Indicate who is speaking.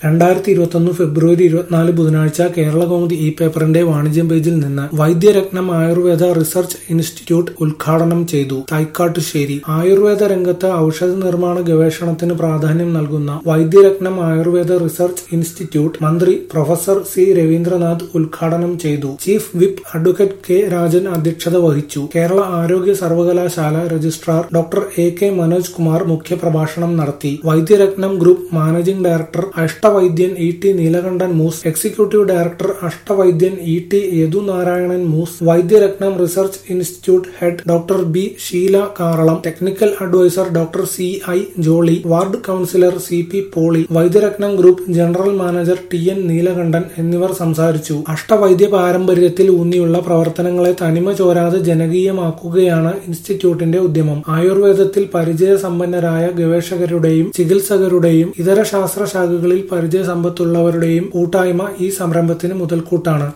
Speaker 1: രണ്ടായിരത്തി ഇരുപത്തൊന്ന് ഫെബ്രുവരി ഇരുപത്തിനാല് ബുധനാഴ്ച കേരളകൗമുദി ഇ പേപ്പറിന്റെ വാണിജ്യം പേജിൽ നിന്ന് വൈദ്യരത്നം ആയുർവേദ റിസർച്ച് ഇൻസ്റ്റിറ്റ്യൂട്ട് ഉദ്ഘാടനം ചെയ്തു തൈക്കാട്ടുശ്ശേരി ആയുർവേദ രംഗത്ത് ഔഷധ നിർമ്മാണ ഗവേഷണത്തിന് പ്രാധാന്യം നൽകുന്ന വൈദ്യരത്നം ആയുർവേദ റിസർച്ച് ഇൻസ്റ്റിറ്റ്യൂട്ട് മന്ത്രി പ്രൊഫസർ സി രവീന്ദ്രനാഥ് ഉദ്ഘാടനം ചെയ്തു chief whip advocate K Rajan അധ്യക്ഷത വഹിച്ചു കേരള ആരോഗ്യ സർവകലാശാല registrar doctor A K Manoj Kumar മുഖ്യപ്രഭാഷണം നടത്തി വൈദ്യരത്നം ഗ്രൂപ്പ് മാനേജിംഗ് ഡയറക്ടർ അഷ്ടവൈദ്യൻ E T Neelakandan Moos executive director അഷ്ടവൈദ്യൻ E T Yadunarayanan Moos Vaidyaratnam research institute head doctor B Sheela Karalam technical adviser doctor C I Jolly ward councillor C P Poly Vaidyaratnam group general manager T N Neelakandan എന്നിവർ സംസാരിച്ചു അഷ്ടവൈദ്യ പാരമ്പര്യത്തിൽ ഊന്നിയുള്ള പ്രവർത്തനങ്ങളെ തനിമ ചോരാതെ ജനകീയമാക്കുകയാണ് ഇൻസ്റ്റിറ്റ്യൂട്ടിന്റെ ഉദ്യമം ആയുർവേദത്തിൽ പരിചയസമ്പന്നരായ ഗവേഷകരുടെയും ചികിത്സകരുടെയും ഇതര ശാസ്ത്ര ശാഖകളിൽ പരിചയസമ്പത്തുള്ളവരുടെയും കൂട്ടായ്മ ഈ സംരംഭത്തിന് മുതൽക്കൂട്ടാണ്